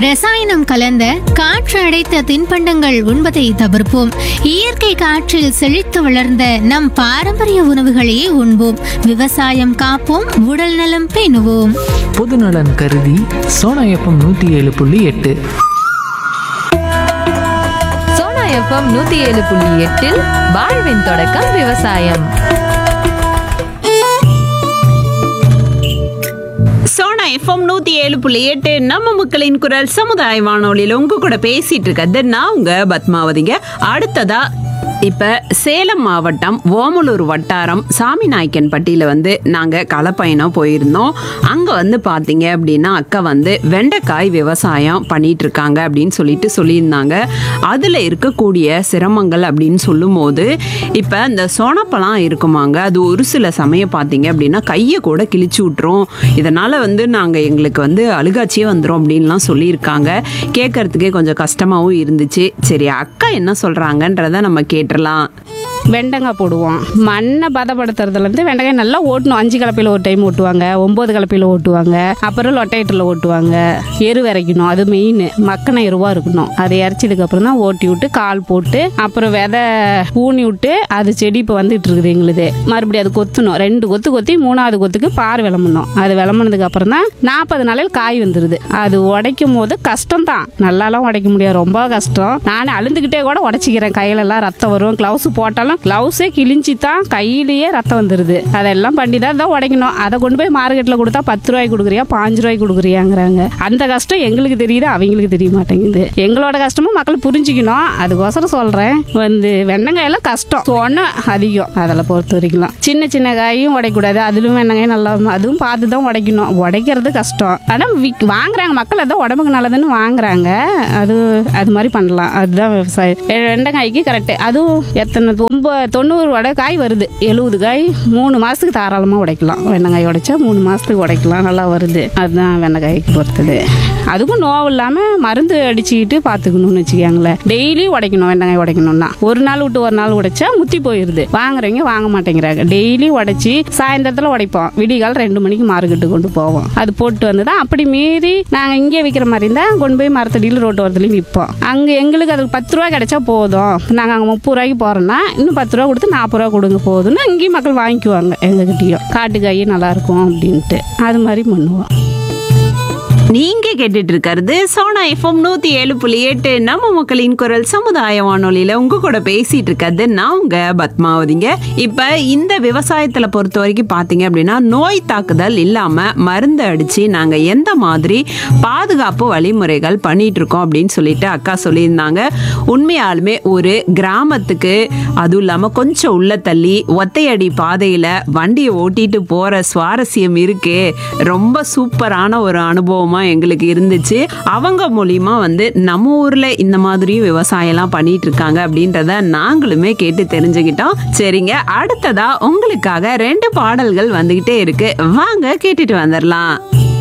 ரசாயனம் கலந்த காற்று அடைத்த தின்பண்டங்கள் உண்பதை தவிர்ப்போம் இயற்கை காற்றில் செழித்து வளர்ந்த நம் பாரம்பரிய உணவுகளையே உண்போம் விவசாயம் காப்போம் உடல் நலம் பேணுவோம் பொதுநலன் கருதி சோனா எஃப்எம் நூற்றி ஏழு புள்ளி எட்டு சோனா எஃப்எம் நூத்தி ஏழு புள்ளி எட்டில் வாழ்வின் தொடக்கம் விவசாயம் சோனா எஃப்எம் நூத்தி ஏழு புள்ளி எட்டு நம்ம மக்களின் குரல் சமுதாய வானொலியில உங்க கூட பேசிட்டு இருக்கிறது நான் உங்க பத்மாவதிங்க அடுத்ததா இப்ப சேலம் மாவட்டம் ஓமலூர் வட்டாரம் சாமிநாயக்கன்பட்டியில வந்து நாங்க களப்பயணம் போயிருந்தோம் அங்க வந்து பாத்தீங்க அப்படின்னா அக்கா வந்து வெண்டைக்காய் விவசாயம் பண்ணிட்டு இருக்காங்க அப்படின்னு சொல்லிட்டு சொல்லியிருந்தாங்க அதுல இருக்கக்கூடிய சிரமங்கள் அப்படின்னு சொல்லும்போது இப்ப இந்த சோனப்பழம் இருக்குமாங்க அது ஒரு சில சமயம் பார்த்தீங்க அப்படின்னா கையை கூட கிழிச்சு விட்டுரும் இதனால வந்து நாங்க எங்களுக்கு வந்து அழுகாச்சியே வந்துடும் அப்படின்லாம் சொல்லியிருக்காங்க கேட்கறதுக்கே கொஞ்சம் கஷ்டமாவும் இருந்துச்சு சரி அக்கா என்ன சொல்றாங்கன்றத நம்ம கேட்டுடலாம் வெண்டைக்காய் போடுவோம் மண்ணை பதப்படுத்துறதுலேருந்து வெண்டைக்காய் நல்லா ஓட்டணும் அஞ்சு கலப்பையில் ஒரு டைம் ஓட்டுவாங்க ஒம்பது கலப்பையில் ஓட்டுவாங்க அப்புறம் லொட்டையட்டில் ஓட்டுவாங்க எரு இறைக்கணும் அது மெயின் மக்கின எருவாக இருக்கணும் அதை இறச்சதுக்கு அப்புறம் தான் ஓட்டி விட்டு கால் போட்டு அப்புறம் விதை ஊனி விட்டு அது செடி இப்போ வந்துட்டு இருக்குது எங்களுது மறுபடியும் அது கொத்தணும் ரெண்டு கொத்து கொத்தி மூணாவது கொத்துக்கு பார் விளம்பணும் அது விளம்புனதுக்கு அப்புறம் தான் நாற்பது நாளில் காய் வந்துடுது அது உடைக்கும் போது கஷ்டம் தான் நல்லாலாம் உடைக்க முடியாது ரொம்ப கஷ்டம் நான் அழுந்துக்கிட்டே கூட உடச்சிக்கிறேன் கையிலெல்லாம் ரத்தம் வரும் க்ளவுஸ் போட்டாலும் க்ளவுஸே கிழிஞ்சி தான் கையிலேயே ரத்தம் வந்துடுது அதெல்லாம் பண்ணி தான் தான் உடைக்கணும் அதை கொண்டு போய் மார்க்கெட்டில் கொடுத்தா பத்து ரூபாய்க்கு கொடுக்குறியா பாஞ்சு ரூபாய்க்கு கொடுக்குறியாங்கிறாங்க அந்த கஷ்டம் எங்களுக்கு தெரியுது அவங்களுக்கு தெரிய மாட்டேங்குது எங்களோட கஷ்டமும் மக்கள் புரிஞ்சுக்கணும் அதுக்கோசரம் சொல்கிறேன் வந்து வெண்ணங்காயெல்லாம் கஷ்டம் சொன்ன அதிகம் அதில் பொறுத்த வரைக்கும் சின்ன சின்ன காயும் உடைக்கூடாது அதிலும் வெண்ணங்காய் நல்லா அதுவும் பார்த்து தான் உடைக்கணும் உடைக்கிறது கஷ்டம் ஆனால் விக் வாங்குறாங்க மக்கள் அதான் உடம்புக்கு நல்லதுன்னு வாங்குறாங்க அது அது மாதிரி பண்ணலாம் அதுதான் விவசாயம் எ- வெண்டைக்காய்க்கு கரெக்டு அதுவும் எத்தனை ஒன்பது தொண்ணூறு வடை காய் வருது எழுபது காய் மூணு மாதத்துக்கு தாராளமாக உடைக்கலாம் வெண்டைக்காய் உடைச்சா மூணு மாதத்துக்கு உடைக்கலாம் நல்லா வருது அதுதான் வெண்டைக்காய்க்கு பொறுத்தது அதுக்கும் நோவு இல்லாமல் மருந்து அடிச்சுக்கிட்டு பார்த்துக்கணும்னு வச்சுக்கோங்களேன் டெய்லி உடைக்கணும் வெண்டைக்காய் உடைக்கணும்னா ஒரு நாள் விட்டு ஒரு நாள் உடைச்சா முத்தி போயிடுது வாங்குறவங்க வாங்க மாட்டேங்கிறாங்க டெய்லி உடைச்சி சாயந்தரத்தில் உடைப்போம் விடிகால் ரெண்டு மணிக்கு மார்க்கெட்டு கொண்டு போவோம் அது போட்டு வந்து தான் அப்படி மீறி நாங்கள் இங்கே விற்கிற மாதிரி இருந்தால் கொண்டு போய் மரத்தடியில் ரோட்டு ஓரத்துலையும் விற்போம் அங்கே எங்களுக்கு அது பத்து ரூபா கிடைச்சா போதும் நாங்கள் அங்கே முப்பது ரூபாய்க்கு போகிறோன்னா இன்னும் பத்து ரூபா கொடுத்து நாற்பது ரூபா கொடுங்க போதும்னு இங்கேயும் மக்கள் வாங்கிக்குவாங்க எங்ககிட்டயும் காட்டுக்காய் நல்லா இருக்கும் அப்படின்ட்டு அது மாதிரி பண்ணுவோம் நீங்க கேட்டுட்டு இருக்கிறது சோனா எஃப்எம் நூத்தி ஏழு புள்ளி எட்டு நம்ம மக்களின் குரல் சமுதாய வானொலியில உங்க கூட பேசிட்டு இருக்கிறது நான் உங்க பத்மாவதிங்க இப்ப இந்த விவசாயத்துல பொறுத்த வரைக்கும் பாத்தீங்க அப்படின்னா நோய் தாக்குதல் இல்லாம மருந்து அடிச்சு நாங்க எந்த மாதிரி பாதுகாப்பு வழிமுறைகள் பண்ணிட்டு இருக்கோம் அப்படின்னு சொல்லிட்டு அக்கா சொல்லியிருந்தாங்க உண்மையாலுமே ஒரு கிராமத்துக்கு அதுவும் இல்லாம கொஞ்சம் உள்ள தள்ளி ஒத்தையடி பாதையில வண்டியை ஓட்டிட்டு போற சுவாரஸ்யம் இருக்கு ரொம்ப சூப்பரான ஒரு அனுபவமா எங்களுக்கு இருந்துச்சு அவங்க மூலியமா வந்து நம்ம ஊர்ல இந்த மாதிரியும் விவசாயம் எல்லாம் பண்ணிட்டு இருக்காங்க அப்படின்றத நாங்களுமே கேட்டு தெரிஞ்சுக்கிட்டோம் சரிங்க அடுத்ததா உங்களுக்காக ரெண்டு பாடல்கள் வந்துகிட்டே இருக்கு வாங்க கேட்டுட்டு வந்துடலாம்